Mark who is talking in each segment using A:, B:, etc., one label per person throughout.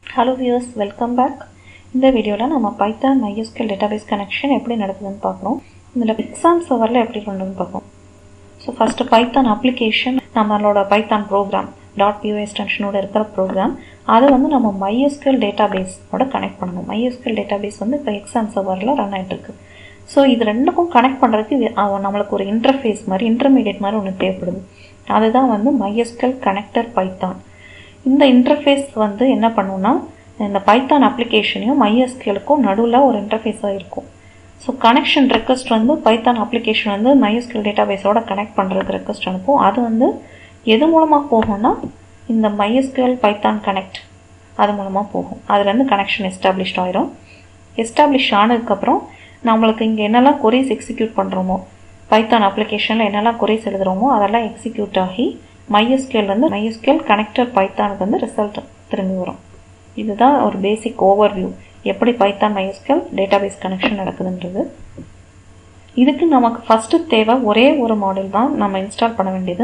A: hello viewers welcome back இந்த வீடியோவில் நம்ம பைத்தான் MySQL டேட்டாபேஸ் கனெக்ஷன் எப்படி நடக்குதுன்னு பார்க்கணும் இதில் எக்ஸாம் சவரில் எப்படி பண்ணுறதுன்னு பார்ப்போம் ஸோ ஃபஸ்ட்டு பைத்தான் அப்ளிகேஷன் நம்மளோட பைத்தான் ப்ரோக்ராம் டாட் பிஓ எக்ஸ்டென்ஷனோட இருக்கிற ப்ரோக்ராம் அதை வந்து நம்ம MySQL டேட்டாபேஸோட கனெக்ட் பண்ணணும் MySQL டேட்டாபேஸ் வந்து இப்போ எக்ஸாம் சவரில் ரன் ஆகிட்டு இருக்கு ஸோ இது ரெண்டுக்கும் கனெக்ட் பண்ணுறதுக்கு இது அவ- நம்மளுக்கு ஒரு இன்டர்ஃபேஸ் மாதிரி இன்டர்மீடியட் மாதிரி ஒன்று தேவைப்படுது அதுதான் வந்து MySQL கனெக்டர் பைத்தான் இந்த இன்டர்ஃபேஸ் வந்து என்ன பண்ணுன்னா இந்த பைத்தான் அப்ளிகேஷனையும் MySQLக்கும் நடுவில் ஒரு இன்டர்ஃபேஸாக இருக்கும் ஸோ கனெக்ஷன் ரெக்வஸ்ட் வந்து பைத்தான் அப்ளிகேஷன் வந்து MySQL டேட்டாபேஸோட கனெக்ட் பண்ணுறதுக்கு ரெக்வஸ்ட் அனுப்பும் அது வந்து எது மூலமாக போகும்னா இந்த MySQL பைத்தான் கனெக்ட் அது மூலமாக போகும் அதுலேருந்து கனெக்ஷன் எஸ்டாப்ளிஷ்ட் ஆயிரும் எஸ்டாப்ளிஷ் ஆனதுக்கப்புறம் நம்மளுக்கு இங்கே என்னெல்லாம் கொரிஸ் எக்ஸிக்யூட் பண்ணுறோமோ பைத்தான் அப்ளிகேஷனில் என்னெல்லாம் கொரிஸ் எழுதுகிறோமோ அதெல்லாம் எக்ஸிக்யூட் ஆகி MySQL வந்து MySQL கனெக்டர் பைத்தானுக்கு வந்து ரிசல்ட் திரும்பி வரும் இதுதான் ஒரு பேசிக் ஓவர்வியூ எப்படி பைத்தான் MySQL டேட்டாபேஸ் கனெக்ஷன் நடக்குதுன்றது இதுக்கு நமக்கு ஃபஸ்ட்டு தேவை ஒரே ஒரு மாடல் தான் நம்ம இன்ஸ்டால் பண்ண வேண்டியது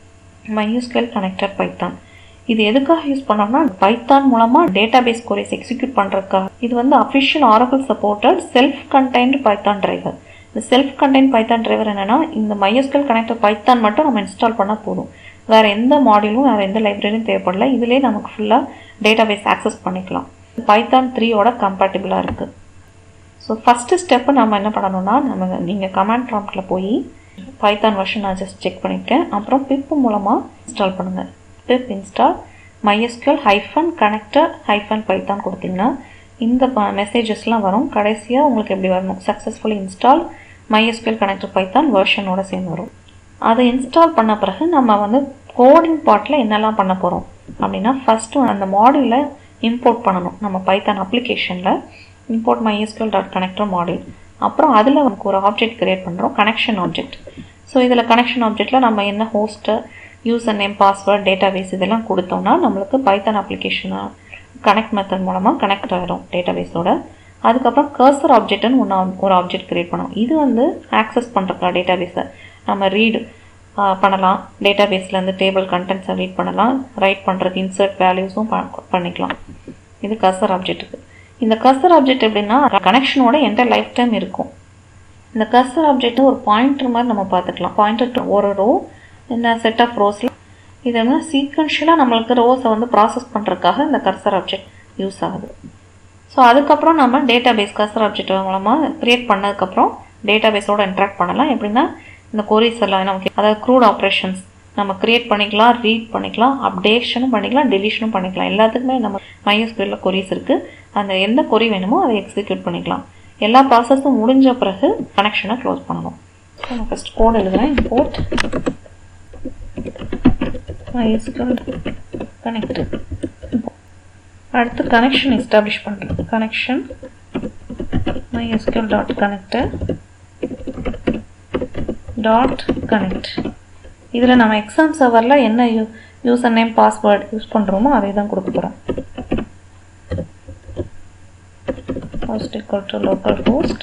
A: MySQL கனெக்டர் பைத்தான் இது எதுக்காக யூஸ் பண்ணோம்னா பைத்தான் மூலமாக டேட்டாபேஸ் கொரிஸ் எக்ஸிக்யூட் பண்ணுறதுக்காக இது வந்து official Oracle supported self contained python driver இந்த செல்ஃப் கண்டெய்ன் பைத்தான் டிரைவர் என்னன்னா இந்த MySQL கனெக்டர் பைத்தான் மட்டும் நம்ம இன்ஸ்டால் பண்ணால் போதும் வேற எந்த மாடியூலும் வேற எந்த லைப்ரரியும் தேவைப்படல இதுலேயே நமக்கு ஃபுல்லாக டேட்டாபேஸ் ஆக்சஸ் பண்ணிக்கலாம் பைத்தான் த்ரீயோட கம்பேட்டிபிளாக இருக்குது ஸோ ஃபஸ்ட்டு ஸ்டெப்பு நம்ம என்ன பண்ணணும்னா நம்ம நீங்கள் கமாண்ட் ப்ராம்ப்டில் போய் பைத்தான் வெர்ஷன் நான் ஜஸ்ட் செக் பண்ணியிருக்கேன் அப்புறம் பிப் மூலமாக இன்ஸ்டால் பண்ணுங்கள் pip install MySQL hyphen connector hyphen python கொடுத்தீங்கன்னா இந்த மெசேஜஸ்லாம் வரும் கடைசியாக உங்களுக்கு எப்படி வரணும் successfully install MySQL connector python வெர்ஷனோட சேர்ந்து வரும் அதை இன்ஸ்டால் பண்ண பிறகு நம்ம வந்து கோடிங் பார்ட்டில் என்னெல்லாம் பண்ண போகிறோம் அப்படின்னா ஃபஸ்ட்டு அந்த மாடியூலை இம்போர்ட் பண்ணணும் நம்ம பைத்தான் அப்ளிகேஷனில் import MySQL dot connector module அப்புறம் அதில் நமக்கு ஒரு ஆப்ஜெக்ட் கிரியேட் பண்ணுறோம் கனெக்ஷன் ஆப்ஜெக்ட் ஸோ இதில் கனெக்ஷன் ஆப்ஜெக்ட்டில் நம்ம என்ன host user name password database இதெல்லாம் கொடுத்தோம்னா நம்மளுக்கு பைத்தான் அப்ளிகேஷனை கனெக்ட் மெத்தட் மூலமாக கனெக்ட் ஆகிடும் டேட்டாபேஸோட அதுக்கப்புறம் கர்சர் ஆப்ஜெக்ட்னு ஒன்று ஒரு ஆப்ஜெக்ட் கிரியேட் பண்ணோம் இது வந்து ஆக்சஸ் பண்ணுறதுக்கா டேட்டாபேஸை நம்ம ரீடு பண்ணலாம் டேட்டாபேஸ்லேருந்து டேபிள் கண்டென்ட்ஸை ரீட் பண்ணலாம் ரைட் பண்ணுறதுக்கு இன்சர்ட் வேல்யூஸும் பண்ணிக்கலாம் இது கர்சர் ஆப்ஜெக்ட்டுக்கு இந்த கர்சர் ஆப்ஜெக்ட் எப்படின்னா கனெக்ஷனோட எந்த லைஃப் டைம் இருக்கும் இந்த கர்சர் ஆப்ஜெக்ட் ஒரு பாயிண்டர் மாதிரி நம்ம பார்த்துக்கலாம் பாயிண்டர் ஒரு ரோ இந்த செட் ஆஃப் ரோஸில் இது வந்து சீக்வன்ஷியலாக நம்மளுக்கு ரோஸை வந்து ப்ராசஸ் பண்ணுறதுக்காக இந்த கர்சர் ஆப்ஜெக்ட் யூஸ் ஆகுது ஸோ அதுக்கப்புறம் நம்ம டேட்டாபேஸ் கர்சர் ஆப்ஜெக்ட் மூலமாக க்ரியேட் பண்ணதுக்கப்புறம் டேட்டாபேஸோட இன்ட்ராக்ட் பண்ணலாம் எப்படின்னா இந்த கொரிஸ் எல்லாம் நமக்கு அதாவது க்ரூட் ஆப்ரேஷன்ஸ் நம்ம க்ரியேட் பண்ணிக்கலாம் ரீட் பண்ணிக்கலாம் அப்டேஷனும் பண்ணிக்கலாம் டெலிஷனும் பண்ணிக்கலாம் எல்லாத்துக்குமே நம்ம MySQL கொரிஸ் இருக்குது அந்த எந்த கொரி வேணுமோ அதை எக்ஸிக்யூட் பண்ணிக்கலாம் எல்லா ப்ராசஸும் முடிஞ்ச பிறகு கனெக்ஷனை க்ளோஸ் பண்ணணும் ஸோ நான் ஃபஸ்ட் கோட் எழுதுறேன் இம்போர்ட் MySQL கனெக்ட் அடுத்து கனெக்ஷன் எஸ்டாப்ளிஷ் பண்ணுறது connection MySQL dot connector dot connect இதில் நம்ம எக்ஸாம் சர்வரில் என்ன you user name password use பண்ணுறோமோ அதை தான் கொடுக்க போகிறோம் host equal to local host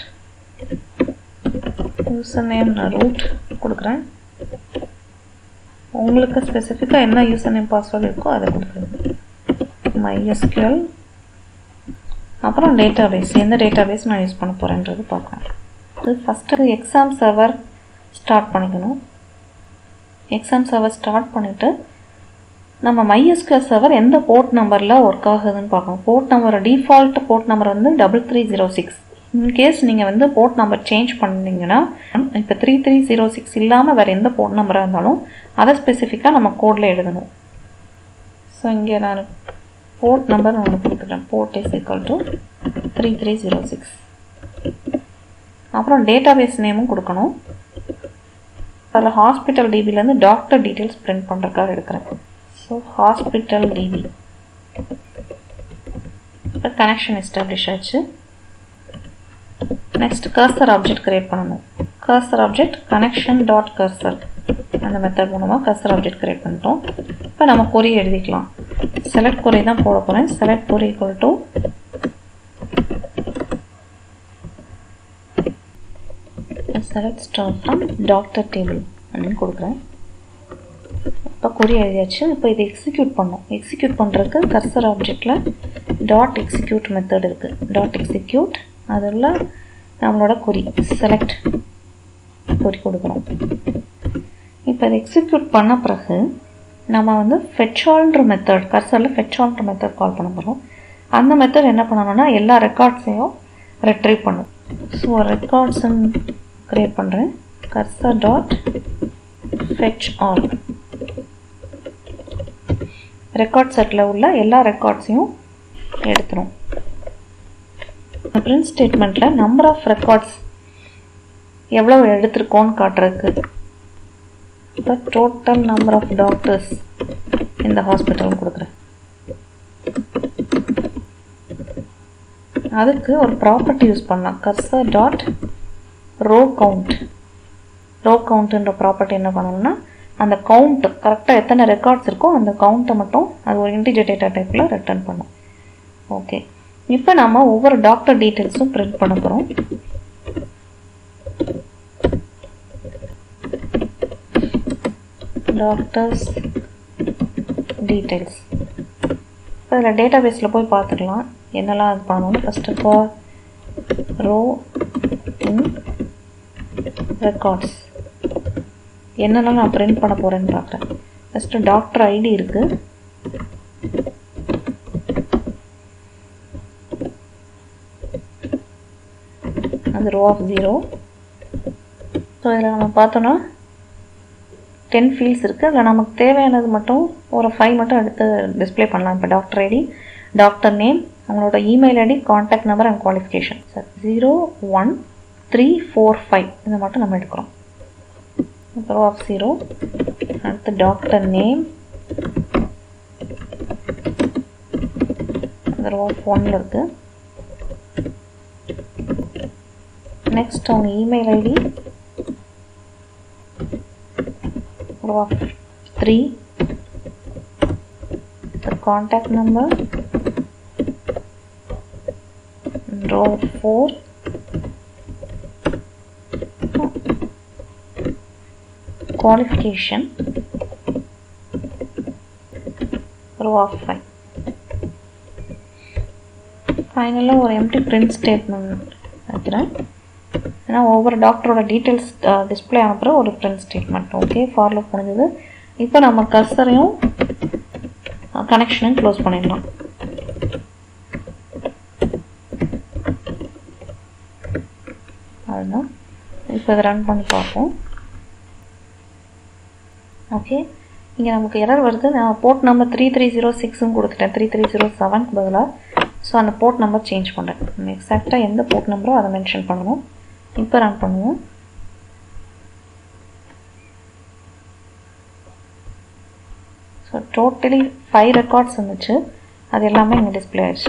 A: user name நான் ரூட் கொடுக்குறேன் உங்களுக்கு ஸ்பெசிஃபிக்காக என்ன யூசர் நேம் பாஸ்வேர்டு இருக்கோ அதை கொடுக்குறது MySQL அப்புறம் டேட்டாபேஸ் எந்த டேட்டாபேஸ் நான் யூஸ் பண்ண போகிறேன்றது பார்க்கலாம் இது ஃபஸ்ட்டு எக்ஸாம் சர்வர் ஸ்டார்ட் பண்ணிக்கணும் எக்ஸாம் சர்வர் ஸ்டார்ட் பண்ணிவிட்டு நம்ம MySQL சர்வர் எந்த போர்ட் நம்பரில் ஒர்க் ஆகுதுன்னு பார்க்கணும் port number default port number வந்து double three zero six in case நீங்கள் வந்து போர்ட் நம்பர் சேஞ்ச் பண்ணீங்கன்னா இப்போ த்ரீ த்ரீ ஜீரோ சிக்ஸ் இல்லாமல் வேறு எந்த போர்ட் நம்பராக இருந்தாலும் அதை ஸ்பெசிஃபிக்காக நம்ம கோடில் எழுதணும் ஸோ இங்கே நான் போர்ட் நம்பர் ஒன்று கொடுத்துட்டேன் port is equal to three three zero six அப்புறம் டேட்டாபேஸ் நேமும் கொடுக்கணும் அதில் ஹாஸ்பிட்டல் டிபிலேருந்து டாக்டர் டீட்டெயில்ஸ் பிரிண்ட் பண்ணுறதுக்காக எடுக்கிறேன் ஸோ ஹாஸ்பிட்டல் டிபி இப்போ கனெக்ஷன் எஸ்டாப்ளிஷ் ஆச்சு நெக்ஸ்ட் கர்சர் ஆப்ஜெக்ட் கிரியேட் பண்ணணும் cursor object connection dot cursor அந்த மெத்தட் மூலமாக கர்சர் ஆப்ஜெக்ட் கிரியேட் பண்ணிட்டோம் இப்போ நம்ம கொரி எழுதிக்கலாம் செலக்ட் கொரி தான் போட போகிறேன் select query equal to select star from doctor table அப்படின்னு கொடுக்குறேன் இப்போ இப்போ கொரி எழுதியாச்சு இப்போ இதை எக்ஸிக்யூட் பண்ணோம் எக்ஸிக்யூட் பண்ணுறதுக்கு கர்சர் ஆப்ஜெக்டில் டாட் எக்ஸிக்யூட் மெத்தட் இருக்குது டாட் எக்ஸிக்யூட் அதில் நம்மளோட கொரி செலக்ட் கொரி கொடுக்குறோம் இப்போ இதை எக்ஸிக்யூட் பண்ண பிறகு நம்ம வந்து ஃபெட்சால்ன்ற மெத்தட் கர்சரில் ஃபெட்சால்ன்ற மெத்தட் கால் பண்ண போகிறோம் அந்த மெத்தட் என்ன பண்ணணும்னா எல்லா ரெக்கார்ட்ஸையும் ரெட்ரீவ் பண்ணும் ஸோ ரெக்கார்ட்ஸ்ன்னு க்ரியேட் பண்ணுறேன் cursor dot fetch all record செட்டில் உள்ள எல்லா ரெக்கார்ட்ஸையும் எடுத்துரும் பிரிண்ட் ஸ்டேட்மெண்ட்டில் நம்பர் ஆஃப் ரெக்கார்ட்ஸ் எவ்வளோ எடுத்திருக்கோன்னு காட்டுறதுக்கு இப்போ டோட்டல் நம்பர் ஆஃப் டாக்டர்ஸ் இந்த ஹாஸ்பிட்டல் கொடுக்குறேன் அதுக்கு ஒரு ப்ராப்பர்ட்டி யூஸ் பண்ணலாம் cursor dot row count row கவுண்ட்டுன்ற ப்ராப்பர்ட்டி என்ன பண்ணணும்னா அந்த கவுண்ட் கரெக்டாக எத்தனை ரெக்கார்ட்ஸ் இருக்கோ அந்த கவுண்ட்டை மட்டும் அது ஒரு இன்டிஜர் டேட்டா டைப்பில் ரிட்டர்ன் பண்ணும் ஓகே இப்போ நம்ம ஒவ்வொரு டாக்டர் டீட்டெயில்ஸும் பிரிண்ட் பண்ண போகிறோம் டாக்டர்ஸ் டீட்டெயில்ஸ் இப்போ இதில் டேட்டா பேஸில் போய் பார்த்துக்கலாம் என்னெல்லாம் இது பண்ணணும்னு first of all row in records என்னெல்லாம் நான் பிரிண்ட் பண்ண போகிறேன்னு பார்க்குறேன் ஃபஸ்ட்டு டாக்டர் ஐடி இருக்குது அந்த ரோ ஆஃப் ஜீரோ ஸோ இதில் நம்ம பார்த்தோன்னா டென் ஃபீல்ட்ஸ் இருக்குது அதில் நமக்கு தேவையானது மட்டும் ஒரு ஃபைவ் மட்டும் எடுத்து டிஸ்பிளே பண்ணலாம் இப்போ டாக்டர் ஐடி டாக்டர் நேம் அவங்களோட email ID contact number and qualification sir zero one three four five இதை மட்டும் நம்ம எடுக்கிறோம் ரோ ஆஃப் ஜீரோ அடுத்து டாக்டர் நேம் அந்த ரோ ஆஃப் ஒன்னில் இருக்குது நெக்ஸ்ட் அவங்க email ID row of 3 the contact number row of 4 qualification row of 5 ஃபைனலாக ஒரு எம்டி பிரிண்ட் ஸ்டேட்மெண்ட் வைக்கிறேன் ஏன்னா ஒவ்வொரு டாக்டரோட டீட்டெயில்ஸ் டிஸ்பிளே அனுப்புகிற ஒரு பிரிண்ட் ஸ்டேட்மெண்ட் ஓகே ஃபாலோ முடிஞ்சது இப்போ நம்ம கர்சரையும் கனெக்ஷனையும் க்ளோஸ் பண்ணிடலாம் அதுதான் இப்போ இதை ரன் பண்ணி பார்ப்போம் ஓகே இங்கே நமக்கு எரர் வருது நான் port number three three zero சிக்ஸும் கொடுத்துட்டேன் த்ரீ த்ரீ ஜீரோ செவனுக்கு பதிலாக ஸோ அந்த போர்ட் நம்பர் சேஞ்ச் பண்ணுறேன் எக்ஸாக்டாக எந்த போர்ட் நம்பரோ அதை மென்ஷன் பண்ணணும் இப்போ ரன் பண்ணுவோம் ஸோ டோட்டலி ஃபைவ் ரெக்கார்ட்ஸ் இருந்துச்சு அது எல்லாமே இங்கே டிஸ்பிளே ஆயிடுச்சு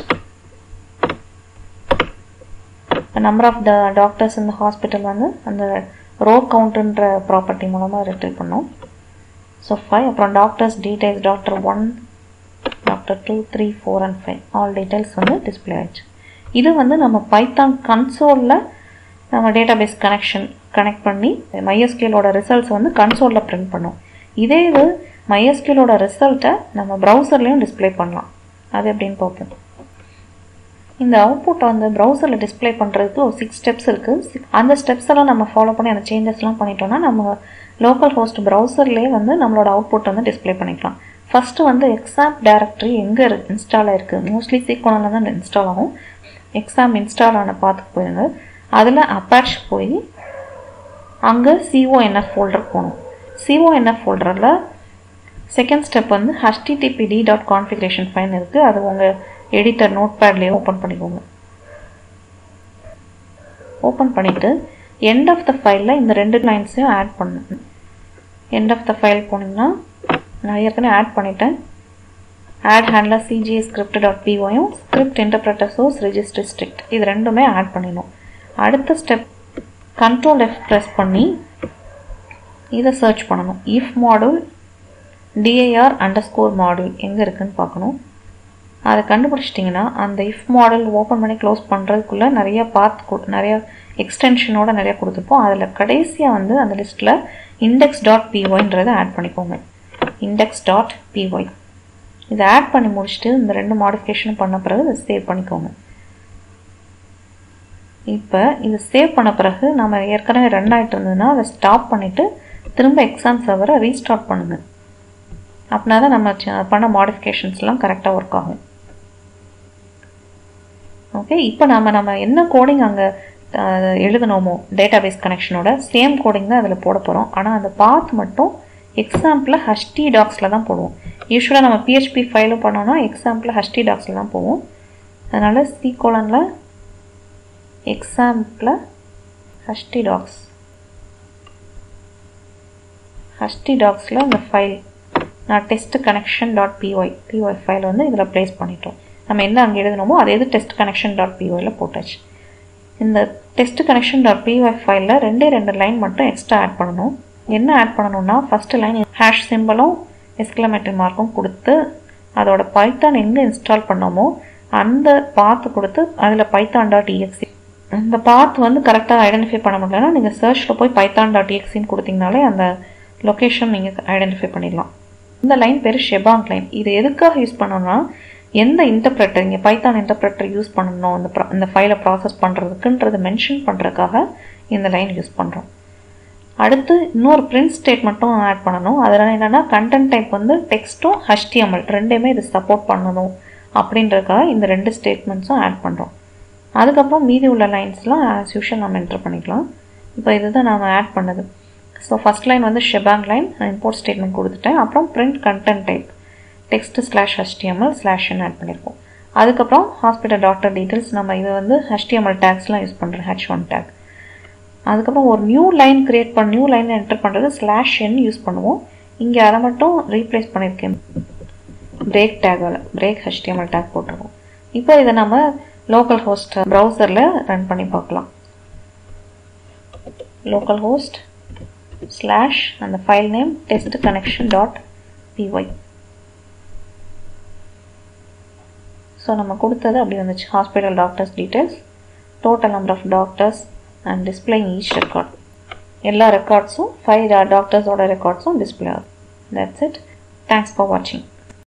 A: நம்பர் ஆஃப் த டாக்டர்ஸ் இந்த ஹாஸ்பிட்டல் வந்து அந்த ரோ கவுண்ட்டுன்ற ப்ராப்பர்ட்டி மூலமாக ரிட்ரீவ் பண்ணோம் ஸோ ஃபைவ் அப்புறம் doctors details doctor one doctor two three four and five all details வந்து டிஸ்பிளே ஆயிடுச்சு இது வந்து நம்ம பைத்தான் கன்சோலில் நம்ம டேட்டாபேஸ் கனெக்ஷன் கனெக்ட் பண்ணி மைஎஸ்கியலோட ரிசல்ட்ஸ் வந்து கன்சோலில் பிரிண்ட் பண்ணோம் இதே இது மைஎஸ்கியலோட ரிசல்ட்டை நம்ம ப்ரௌசர்லேயும் டிஸ்பிளே பண்ணலாம் அது எப்படின்னு பார்ப்போம் இந்த அவுட்புட்டை வந்து ப்ரௌசரில் டிஸ்பிளே பண்ணுறதுக்கு ஒரு சிக்ஸ் ஸ்டெப்ஸ் இருக்குது அந்த ஸ்டெப்ஸ் எல்லாம் நம்ம ஃபாலோ பண்ணி அந்த சேஞ்சஸ்லாம் பண்ணிட்டோம்னா நம்ம லோக்கல் ஹோஸ்ட் ப்ரௌசர்லேயே வந்து நம்மளோட அவுட்புட் வந்து டிஸ்பிளே பண்ணிக்கலாம் ஃபஸ்ட்டு வந்து எக்ஸாம் டேரக்டரி எங்கே இருக்கு இன்ஸ்டால் ஆயிருக்கு மோஸ்ட்லி சீக்கோனில் தான் இன்ஸ்டால் ஆகும் எக்ஸாம் இன்ஸ்டால் ஆன பார்த்துக்கு போயிருங்க அதில் அப்பாச் போய் அங்கே சிஓஎன்எஃப் ஃபோல்டர் போகணும் சிஓஎன்எஃப் ஃபோல்டரில் செகண்ட் ஸ்டெப் வந்து ஹச்டிடிபிடி டாட் கான்ஃபிகரேஷன் ஃபைன் இருக்குது அது உங்கள் எடிட்டர் நோட் பேட்லேயே ஓப்பன் பண்ணிக்கோங்க ஓப்பன் பண்ணிவிட்டு எண்ட் ஆஃப் த ஃபைலில் இந்த ரெண்டு லைன்ஸையும் ஆட் பண்ணணும் எண்ட் ஆஃப் த ஃபைல் போனீங்கன்னா நான் ஏற்கனவே ஆட் பண்ணிட்டேன் add handler CGI script dot பிஓயும் script interpreter source register strict இது ரெண்டுமே ஆட் பண்ணிடணும் அடுத்த ஸ்டெப் கண்ட்ரோல் எஃப் ப்ரெஸ் பண்ணி இதை சர்ச் பண்ணணும் if module DIR underscore module எங்கே இருக்குன்னு பார்க்கணும் அதை கண்டுபிடிச்சிட்டிங்கன்னா அந்த இஃப் மாடல் ஓப்பன் பண்ணி க்ளோஸ் பண்ணுறதுக்குள்ளே நிறைய பாத் நிறைய எக்ஸ்டென்ஷனோட நிறைய கொடுத்துருப்போம் அதில் கடைசியாக வந்து அந்த லிஸ்ட்டில் இண்டெக்ஸ் டாட் பிஒய்ன்றதை ஆட் பண்ணிக்கோங்க இண்டெக்ஸ் டாட் பிஒய் இதை ஆட் பண்ணி முடிச்சுட்டு இந்த ரெண்டு மாடிஃபிகேஷனும் பண்ண பிறகு இதை சேவ் பண்ணிக்கோங்க இப்போ இது சேவ் பண்ண பிறகு நம்ம ஏற்கனவே ரன் ஆகிட்டு இருந்ததுன்னா அதை ஸ்டாப் பண்ணிவிட்டு திரும்ப எக்ஸாம் சர்வரை ரீஸ்டார்ட் பண்ணுங்கள் அப்படின்னா தான் நம்ம பண்ண மாடிஃபிகேஷன்ஸ்லாம் கரெக்டாக ஒர்க் ஆகும் ஓகே இப்போ நம்ம நம்ம என்ன கோடிங் அங்கே எழுதணுமோ டேட்டாபேஸ் கனெக்ஷனோட சேம் கோடிங் தான் அதில் போட போகிறோம் ஆனால் அந்த பாத் மட்டும் எக்ஸாம்பிளில் ஹஷ்டி டாக்ஸில் தான் போடுவோம் யூஸ்வலாக நம்ம பிஹெச்பி ஃபைலும் பண்ணோன்னா எக்ஸாம்பிளில் ஹஷ்டி டாக்ஸில் தான் போவோம் அதனால் சி கோலனில் எக்ஸாம்பிளில் ஹஷ்டி டாக்ஸ் ஹஷ்டி டாக்ஸில் அந்த ஃபைல் நான் test connection dot PY PY file வந்து இதில் ப்ளேஸ் பண்ணிட்டோம் நம்ம என்ன அங்கே எழுதணுமோ அதே இது டெஸ்ட் கனெக்ஷன் டாட் பிஒயில் போட்டாச்சு இந்த டெஸ்ட் கனெக்ஷன் டாட் பிஒய் ஃபைலில் ரெண்டே ரெண்டு லைன் மட்டும் எக்ஸ்ட்ரா ஆட் பண்ணணும் என்ன ஆட் பண்ணணும்னா ஃபஸ்ட்டு லைன் ஹேஷ் சிம்பிளும் எஸ்கிலமேட்டரி மார்க்கும் கொடுத்து அதோட பைத்தான் எங்கே இன்ஸ்டால் பண்ணோமோ அந்த பாத்து கொடுத்து அதில் பைத்தான் டாட் இஎக்ஸி இந்த பாத் வந்து கரெக்டாக ஐடென்டிஃபை பண்ண முடியலன்னா நீங்கள் சர்ச்சில் போய் பைத்தான் டாட் இஎக்ஸின்னு கொடுத்தீங்கனாலே அந்த லொக்கேஷன் நீங்கள் ஐடென்டிஃபை பண்ணிடலாம் இந்த லைன் பேர் ஷெபாங் லைன் இது எதுக்காக யூஸ் பண்ணோம்னா எந்த இன்டர்பிரட்டர் இங்கே பைத்தான் இன்டர்பிரட்டர் யூஸ் பண்ணணும் இந்த இந்த ஃபைலை ப்ராசஸ் பண்ணுறதுக்குன்றதை மென்ஷன் பண்ணுறதுக்காக இந்த லைன் யூஸ் பண்ணுறோம் அடுத்து இன்னொரு பிரிண்ட் ஸ்டேட்மெண்ட்டும் ஆட் பண்ணணும் அதனால் என்னென்னா கண்டென்ட் டைப் வந்து டெக்ஸ்ட்டும் ஹெச்டிஎம்எல் ரெண்டுமே இது சப்போர்ட் பண்ணணும் அப்படின்றதுக்காக இந்த ரெண்டு ஸ்டேட்மெண்ட்ஸும் ஆட் பண்ணுறோம் அதுக்கப்புறம் மீதி உள்ள லைன்ஸ்லாம் ஆஸ் யூஷுவல் நம்ம என்டர் பண்ணிக்கலாம் இப்போ இதுதான் நாம் ஆட் பண்ணது ஸோ ஃபஸ்ட் லைன் வந்து ஷெபாங் லைன் இம்போர்ட் ஸ்டேட்மெண்ட் கொடுத்துட்டேன் அப்புறம் print content type text slash HTML ஸ்லாஷ்னு ஆட் பண்ணியிருக்கோம் அதுக்கப்புறம் ஹாஸ்பிட்டல் டாக்டர் டீட்டெயில்ஸ் நம்ம இது வந்து ஹெச்டிஎம்எல் டேக்ஸ்லாம் யூஸ் பண்ணுறோம் ஹெச் ஒன் டேக் அதுக்கப்புறம் ஒரு நியூ லைன் க்ரியேட் பண்ண நியூ லைன் என்டர் பண்ணுறது ஸ்லாஷ் என் யூஸ் பண்ணுவோம் இங்கே அதை மட்டும் ரீப்ளேஸ் பண்ணியிருக்கேன் பிரேக் டேகால் பிரேக் ஹெச்டிஎம்எல் டேக் போட்டிருக்கோம் இப்போ இதை நம்ம லோக்கல் ஹோஸ்ட் ப்ரௌசரில் ரன் பண்ணி பார்க்கலாம் லோக்கல் ஹோஸ்ட் ஸ்லாஷ் அந்த file name test connection dot PY so நம்ம கொடுத்தது அப்படி வந்துச்சு hospital doctors details total number of doctors and displaying each record எல்லா ரெக்கார்ட்ஸும் ஃபைவ் டாக்டர்ஸோட ரெக்கார்ட்ஸும் டிஸ்பிளே ஆகும் தட்ஸ் இட் தேங்க்ஸ் ஃபார் வாட்சிங்